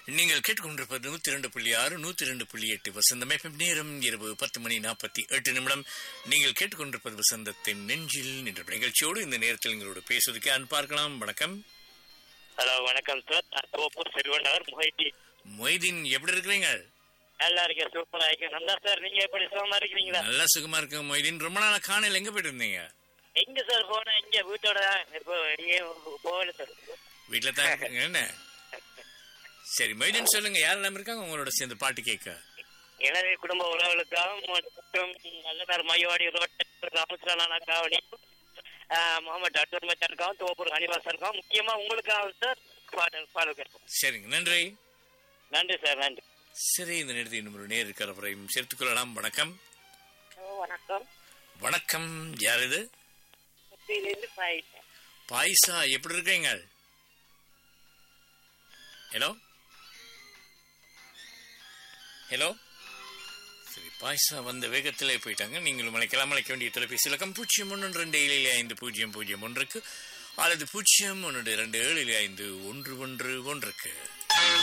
நீங்கள் கேட்டுக்கொண்டிருப்பது நூத்தி இரண்டு புள்ளி ஆறு நூத்தி இரண்டு புள்ளி எட்டு வசந்தம் FM நேரம் இரவு பத்து மணி நாற்பத்தி எட்டு நிமிடம் நீங்கள் கேட்டுக்கொண்டிருப்பது வசந்தத்தின் நெஞ்சில் என்ற நிகழ்ச்சியோடு இந்த நேரத்தில் எங்களோடு பேசுவதற்கு அன் பார்க்கலாம் வணக்கம் ஹலோ வணக்கம் சார் நான் தோப்பூர் செல்வன் நகர் முஹைட்டி மொய்தீன் எப்படி இருக்கிறீங்க நல்லா இருக்கேன் சூப்பரா இருக்கேன் நல்லா சார் நீங்க எப்படி சுகமா இருக்கிறீங்களா நல்லா சுகமா இருக்குங்க மொய்தீன் ரொம்ப நாளா காணையில் எங்க போயிட்டு இருந்தீங்க எங்க சார் போனேன் இங்க வீட்டோட தான். இப்போ நீங்க போகல சார் வீட்டுல தான் இருக்கீங்க என்ன சரி மொய்தீன் சொல்லுங்க யாரெல்லாம் இருக்காங்க உங்களோட சேர்ந்து பாட்டு கேட்க எனது குடும்ப உறவுகளுக்காகவும் மற்றும் நல்லதார் மையவாடி ரோட்டை ராமகிருஷ்ணா காவடி முகமது அட்டூர் மச்சாருக்காகவும் தோப்பூர் அனிவாசருக்காகவும் முக்கியமா உங்களுக்காகவும் சார் பாடல் பாடல் கேட்போம் சரிங்க நன்றி நன்றி சார் நன்றி சரி இந்த நேரத்தில் இன்னும் ஒரு நேர் இருக்கிறவரையும் சேர்த்துக் கொள்ளலாம் வணக்கம் வணக்கம் வணக்கம் யார் இது முத்தியிலிருந்து பாயிட்டேன் பாய்சா எப்படி இருக்கீங்க ஹலோ ஹலோ சரி பாய்சா வந்த வேகத்திலே போயிட்டாங்க நீங்களும் அழைக்கலாம் அழைக்க வேண்டிய தொலைபேசி இலக்கம் பூஜ்ஜியம் ஒன்று ரெண்டு ஏழு ஐந்து பூஜ்ஜியம் பூஜ்ஜியம் ஒன்றுக்கு அல்லது பூஜ்ஜியம் ஒன்று ரெண்டு ஏழு ஐந்து ஒன்று ஒன்று ஒன்றுக்கு